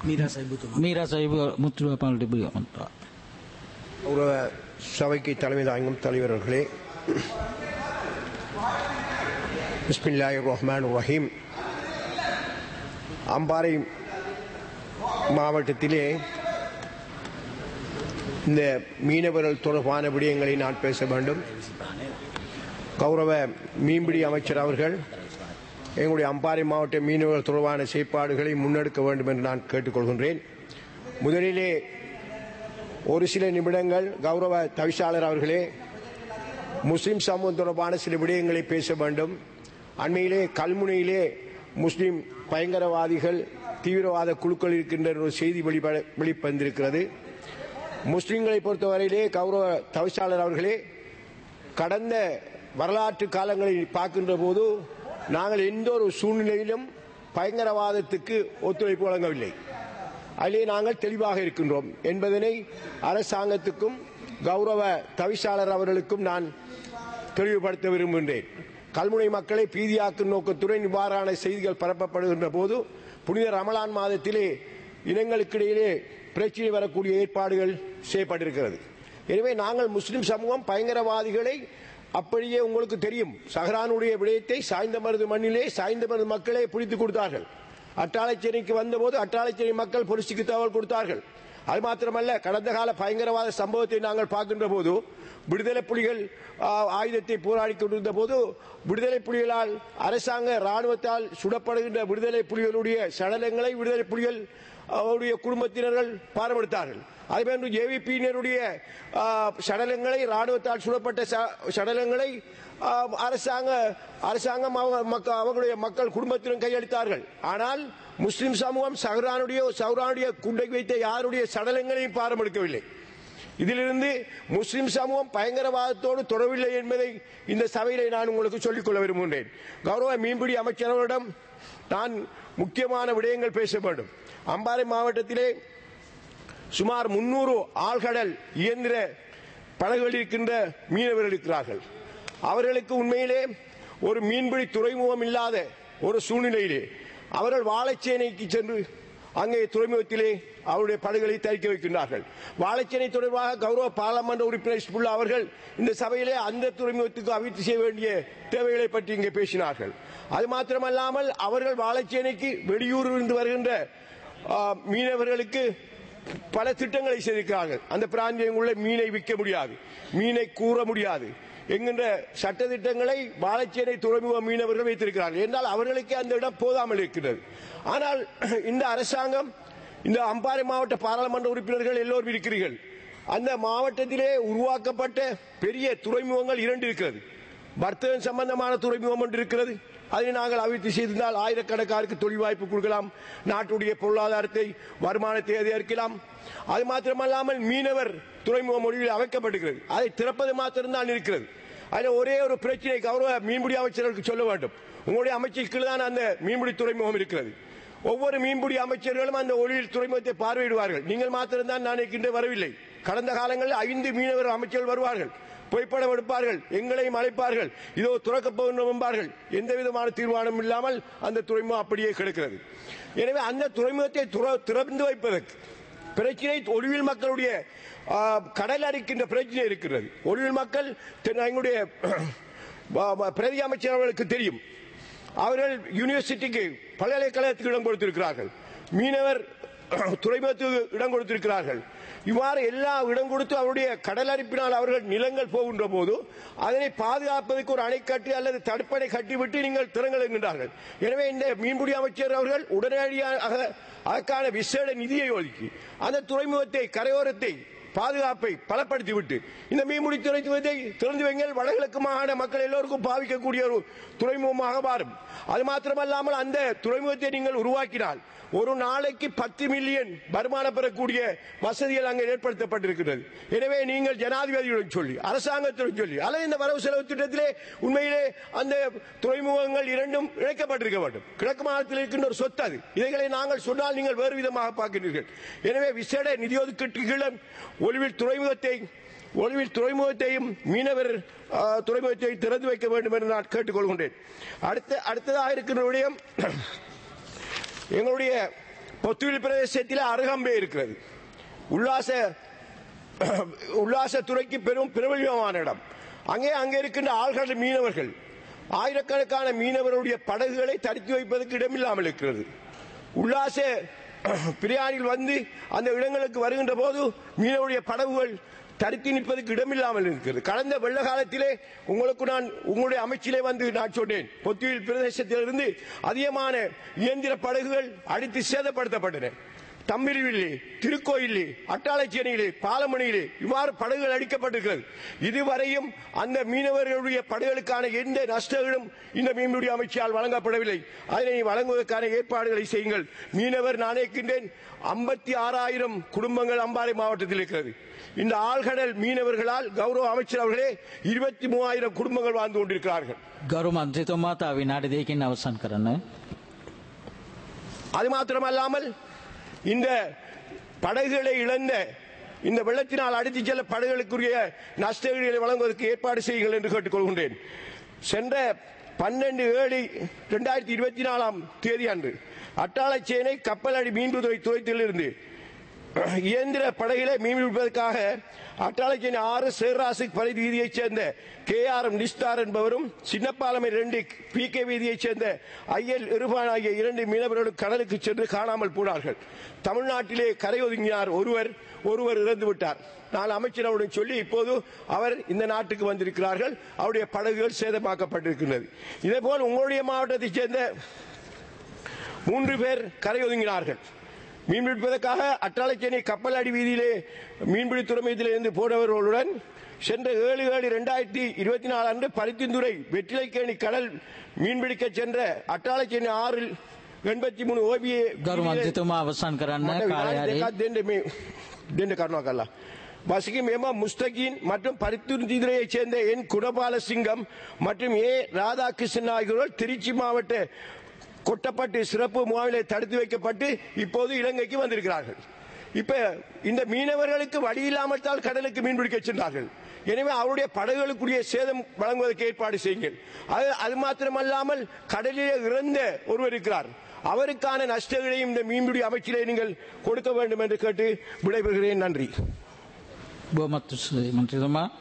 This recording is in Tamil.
මීරා සයිබුතුමා மீரா சாஹிப் முத்துருவாப்பாளர் புரியும் கௌரவ சபைக்கு தலைமை தாங்கும் தலைவர் அவர்களே பிஸ்மில்லாஹி ரஹ்மான் ரஹீம் அம்பாறை மாவட்டத்திலே இந்த மீனவர்கள் தொடர்பான விடயங்களை நான் பேச வேண்டும் கௌரவ மீன்பிடி அமைச்சர் அவர்கள் எங்களுடைய அம்பாறை மாவட்ட மீனவர்கள் தொடர்பான செயற்பாடுகளை முன்னெடுக்க வேண்டும் என்று நான் கேட்டுக்கொள்கின்றேன் முதலிலே ஒரு சில நிமிடங்கள் கௌரவ தவிசாளர் அவர்களே முஸ்லிம் சமூகம் தொடர்பான சில விடயங்களை பேச வேண்டும் அண்மையிலே கல்முனையிலே முஸ்லிம் பயங்கரவாதிகள் தீவிரவாத குழுக்கள் இருக்கின்ற ஒரு செய்தி வெளிப்பட வெளிவந்திருக்கிறது முஸ்லிம்களை பொறுத்தவரையிலே கௌரவ தவிசாளர் அவர்களே கடந்த வரலாற்று காலங்களை பார்க்கின்ற போது நாங்கள் எந்த ஒரு சூழ்நிலையிலும் பயங்கரவாதத்துக்கு ஒத்துழைப்பு வழங்கவில்லை அதிலே நாங்கள் தெளிவாக இருக்கின்றோம் என்பதனை அரசாங்கத்துக்கும் கௌரவ தவிசாளர் அவர்களுக்கும் நான் தெளிவுபடுத்த விரும்புகின்றேன் கல்முனை மக்களை பீதியாக்கும் நோக்கத்துடன் இவ்வாறான செய்திகள் பரப்பப்படுகின்ற போது புனித ரமலான் மாதத்திலே இனங்களுக்கிடையிலே பிரச்சனை வரக்கூடிய ஏற்பாடுகள் செய்யப்பட்டிருக்கிறது எனவே நாங்கள் முஸ்லிம் சமூகம் பயங்கரவாதிகளை அப்படியே உங்களுக்கு தெரியும் சஹரானுடைய விடயத்தை சாய்ந்த மருது மண்ணிலே சாய்ந்த மருது மக்களே பிடித்துக் கொடுத்தார்கள் அட்டாளச்சேரிக்கு வந்தபோது அட்டாளச்சேரி மக்கள் பொலிசுக்கு தகவல் கொடுத்தார்கள் அது மாத்திரமல்ல கடந்த கால பயங்கரவாத சம்பவத்தை நாங்கள் பார்க்கின்ற போது விடுதலை புலிகள் ஆ, ஆயுதத்தை போராடி கொண்டிருந்த போது விடுதலை புலிகளால் அரசாங்க ராணுவத்தால் சுடப்படுகின்ற விடுதலை புலிகளுடைய சடலங்களை விடுதலை புலிகள் அவருடைய குடும்பத்தினர்கள் பார்வையிட்டார்கள் அதேபோன்று ஜேவிபியினருடைய சடலங்களை ராணுவத்தால் சுடப்பட்ட ச- சடலங்களை ஆ, அரசாங்க அரசாங்கம் அவங்க- மக்க- அவர்களுடைய மக்கள் குடும்பத்திலும் கையளித்தார்கள் ஆனால் முஸ்லிம் சமூகம் சஹரானுடைய சௌரானுடைய குண்டை வைத்த யாருடைய சடலங்களையும் பாரமெடுக்கவில்லை இதிலிருந்து முஸ்லிம் சமூகம் பயங்கரவாதத்தோடு தொடரவில்லை என்பதை இந்த சபையிலே நான் உங்களுக்கு சொல்லிக்கொள்ள விரும்புகின்றேன் கௌரவ மீன்பிடி அமைச்சரவரிடம் நான் முக்கியமான விடயங்கள் பேச வேண்டும் அம்பாறை மாவட்டத்திலே சுமார் முன்னூறு ஆழ்கடல் இயந்திர படகுகள் இருக்கின்ற மீனவர்கள் இருக்கிறார்கள் அவர்களுக்கு உண்மையிலே ஒரு மீன்பிடி துறைமுகம் இல்லாத ஒரு சூழ்நிலையிலே அவர்கள் வாழைச்சேனைக்கு சென்று அங்கே துறைமுகத்திலே அவருடைய படகுகளை தரிக்க வைக்கின்றார்கள் வாழைச்சேனை தொடர்பாக கௌரவ பாராளுமன்ற உறுப்பினர் இஸ்புல்லா அவர்கள் இந்த சபையிலே அந்த துறைமுகத்துக்கு அபிவிருத்தி செய்ய வேண்டிய தேவைகளை பற்றி இங்கே பேசினார்கள் அது மாத்திரமல்லாமல் அவர்கள் வாழைச்சேனைக்கு வெளியூரிலிருந்து வருகின்ற ஆ, மீனவர்களுக்கு பல திட்டங்களை செய்திருக்கிறார்கள் அந்த பிராந்தியங்களுள்ள மீனை விற்க முடியாது மீனை கூற முடியாது என்கின்ற சட்ட திட்டங்களை வாழைச்சேனை துறைமுக மீனவர்கள் வைத்திருக்கிறார்கள் என்றால் அவர்களுக்கு அந்த இடம் போதாமல் இருக்கிறது ஆனால் இந்த அரசாங்கம் இந்த அம்பாறை மாவட்ட பாராளுமன்ற உறுப்பினர்கள் எல்லோரும் இருக்கிறீர்கள் அந்த மாவட்டத்திலே உருவாக்கப்பட்ட பெரிய துறைமுகங்கள் இரண்டு இருக்கிறது வர்த்தகம் சம்பந்தமான துறைமுகம் ஒன்று இருக்கிறது அதை நாங்கள் அபிவிருத்தி செய்திருந்தால் ஆயிரக்கணக்காருக்கு தொழில் வாய்ப்பு கொடுக்கலாம் நாட்டுடைய பொருளாதாரத்தை வருமானத்தை அதிகரிக்கலாம் அது மாத்திரமல்லாமல் மீனவர் துறைமுக மொழியில் அமைக்கப்பட்டிருக்கிறது அதை திறப்பது மாத்திரம்தான் இருக்கிறது அதில் ஒரே ஒரு பிரச்சனை கௌரவ மீன்பிடி அமைச்சர்களுக்கு சொல்ல வேண்டும் உங்களுடைய அமைச்சர் கீழ் தான் அந்த மீன்பிடி துறைமுகம் இருக்கிறது ஒவ்வொரு மீன்பிடி அமைச்சர்களும் அந்த ஒளியில் துறைமுகத்தை பார்வையிடுவார்கள் நீங்கள் மாத்திரம்தான் நான் இருக்கின்ற வரவில்லை கடந்த காலங்களில் ஐந்து மீனவர் அமைச்சர்கள் வருவார்கள் புகைப்படம் எடுப்பார்கள் எங்களையும் அழைப்பார்கள் இதோ துறக்கப் போகின்றோம் என்பார்கள் எந்த விதமான தீர்மானம் இல்லாமல் அந்த துறைமுகம் அப்படியே கிடக்கிறது எனவே அந்த துறைமுகத்தை துற- திறந்து வைப்பதற்கு பிரச்சனை ஒளிவில் மக்களுடைய ஆ, கடல் அரிக்கின்ற பிரச்சனை இருக்கிறது ஒளிவில் மக்கள் தென் எங்களுடைய ஆ, பிரதி அமைச்சர் அவர்களுக்கு தெரியும் அவர்கள் யூனிவர்சிட்டிக்கு பல்கலைக்கழகத்துக்கு இடம் கொடுத்திருக்கிறார்கள் மீனவர் துறைமுகத்துக்கு இடம் கொடுத்திருக்கிறார்கள் இவ்வாறு எல்லா இடம் கொடுத்து அவருடைய கடல் அரிப்பினால் அவர்கள் நிலங்கள் போகின்ற போது அதனை பாதுகாப்பதற்கு ஒரு அணை கட்டி அல்லது தடுப்பணை கட்டிவிட்டு நீங்கள் திறங்கள் என்கின்றார்கள் எனவே இந்த மீன்பிடி அமைச்சர் அவர்கள் உடனடியாக அதற்கான விசேட நிதியை ஒதுக்கி அந்த துறைமுகத்தை கரையோரத்தை பாதுகாப்பை பலப்படுத்திவிட்டு இந்த மீன்பிடி துறைமுகத்தை திறந்து வைங்கள் வடகிழக்கு மாகாண மக்கள் எல்லோருக்கும் பாவிக்கக்கூடிய ஒரு துறைமுகமாக மாறும் அது மாத்திரமல்லாமல் அந்த துறைமுகத்தை நீங்கள் உருவாக்கினால் ஒரு நாளைக்கு பத்து மில்லியன் வருமானம் பெறக்கூடிய வசதிகள் அங்கே ஏற்படுத்தப்பட்டிருக்கிறது எனவே நீங்கள் ஜனாதிபதியுடன் சொல்லி அரசாங்கத்துடன் சொல்லி அல்லது இந்த வரவு செலவு திட்டத்திலே உண்மையிலே அந்த துறைமுகங்கள் இரண்டும் இணைக்கப்பட்டிருக்க வேண்டும் கிழக்கு மாநிலத்தில் இருக்கின்ற ஒரு சொத்து அது இதைகளை நாங்கள் சொன்னால் நீங்கள் வேறு விதமாக பார்க்கிறீர்கள் எனவே விசேட நிதி ஒதுக்கீட்டு ஒளிவில் துறைமுகத்தை ஒளிவில் துறைமுகத்தையும் மீனவர் ஆ, துறைமுகத்தையும் திறந்து வைக்க வேண்டும் என்று நான் கேட்டுக்கொள்கின்றேன் அடுத்த அடுத்ததாக இருக்கின்ற விடயம் எங்களுடைய பொத்துவில் பிரதேசத்தில் அருகம்பே இருக்கிறது உல்லாச உல்லாசத்துறைக்கு பெரும் பிரபலியமான இடம் அங்கே அங்கே இருக்கின்ற ஆழ்கடல் மீனவர்கள் ஆயிரக்கணக்கான மீனவருடைய படகுகளை தடுத்து வைப்பதற்கு இடமில்லாமல் இருக்கிறது உல்லாச பிரயாணிகள் வந்து அந்த இடங்களுக்கு வருகின்ற போது மீனவருடைய படகுகள் தடுத்து நிற்பதற்கு இடமில்லாமல் இருக்கிறது கடந்த வெள்ள காலத்திலே உங்களுக்கு நான் உங்களுடைய அமைச்சிலே வந்து நான் சொன்னேன் பொத்துவில் பிரதேசத்திலிருந்து அதிகமான இயந்திர படகுகள் அடித்து சேதப்படுத்தப்பட்டன தம்பிரிவிலே திருக்கோயிலே அட்டாளச்சேனியிலே பாலமணியிலே இவ்வாறு படகுகள் அடிக்கப்பட்டிருக்கிறது இதுவரையும் அந்த மீனவர்களுடைய படகுகளுக்கான எந்த நஷ்டங்களும் இந்த மீன்பிடி அமைச்சால் வழங்கப்படவில்லை அதனை வழங்குவதற்கான ஏற்பாடுகளை செய்யுங்கள் மீனவர் நான் இருக்கின்றேன் ஐம்பத்தி ஆறாயிரம் குடும்பங்கள் அம்பாறை மாவட்டத்தில் இருக்கிறது இந்த ஆழ்கடல் மீனவர்களால் கௌரவ அமைச்சர் அவர்களே இருபத்தி மூவாயிரம் குடும்பங்கள் வாழ்ந்து கொண்டிருக்கிறார்கள் ගරු මන්ත්‍රතුමා තා විනාඩි දෙකකින් අවසන් කරන්න. அது மாத்திரமல்லாமல் இந்த படகுகளை இழந்த இந்த வெள்ளத்தினால் அடித்துச் செல்ல படகுகளுக்குரிய நஷ்டங்களை வழங்குவதற்கு ஏற்பாடு செய்யுங்கள் என்று கேட்டுக்கொள்கின்றேன் சென்ற பன்னெண்டு ஏழு இரண்டாயிரத்தி இருபத்தி நாலாம் தேதி அன்று அட்டாளச்சேனை கப்பல் அடி மீன்பிடித்துறை துறைத்திலிருந்து இயந்திர படகில மீன் பிடிப்பதற்காக அட்டாளச்சேனை ஆறு சேர்ராசு பகுதி வீதியைச் சேர்ந்த கே ஆர் எம் நிஸ்தார் என்பவரும் சின்னப்பாலமை ரெண்டு பி கே வீதியைச் சேர்ந்த ஐஎல் இருபான் ஆகிய இரண்டு மீனவர்களும் கடலுக்கு சென்று காணாமல் போனார்கள் தமிழ்நாட்டிலே கரையொதுங்கினார் ஒருவர் ஒருவர் இறந்து விட்டார் நான் அமைச்சரவுடன் சொல்லி இப்போது அவர் இந்த நாட்டுக்கு வந்திருக்கிறார்கள் அவருடைய படகுகள் சேதமாக்கப்பட்டிருக்கின்றது இதேபோல் உங்களுடைய மாவட்டத்தைச் சேர்ந்த மூன்று பேர் கரையொதுங்கினார்கள் மீன் பிடிப்பதற்காக அட்டாளச்சேனை கப்பல் அடி வீதியிலே மீன்பிடி துறைமுகத்திலிருந்து போனவர்களுடன் சென்ற ஏழு ஏழு இரண்டாயிரத்தி இருபத்தி நாலு அன்று பருத்திந்துறை வெற்றிலைக்கேணி கடல் மீன்பிடிக்க சென்ற அட்டாளச்சேனை ஆறில் எண்பத்தி மூணு ஓபிஏ ගරු මන්ත්‍රතුමා අවසන් කරන්න කාලයාරේ දෙන්න කරුණාකරලා. வசிக்கு மேமா முஸ்தகின் மற்றும் பரித்துறையைச் சேர்ந்த என் குணபால சிங்கம் மற்றும் ஏ ராதாகிருஷ்ணன் ஆகியோர் திருச்சி மாவட்ட கொட்டப்பட்டு சிறப்பு முகாமிலே தடுத்து வைக்கப்பட்டு இப்போது இலங்கைக்கு வந்திருக்கிறார்கள் இப்ப இந்த மீனவர்களுக்கு வழி இல்லாமல் தான் கடலுக்கு மீன்பிடிக்க சென்றார்கள் எனவே அவருடைய படகுகளுக்குரிய சேதம் வழங்குவதற்கு ஏற்பாடு செய்யுங்கள் அது அது மாத்திரமல்லாமல் கடலிலே இறந்த ஒருவர் இருக்கிறார் அவருக்கான நஷ்டங்களையும் இந்த மீன்பிடி அமைச்சிலே நீங்கள் கொடுக்க வேண்டும் என்று கேட்டு விடைபெறுகிறேன் நன்றி බොහොමත් මන්ත්‍රතුමා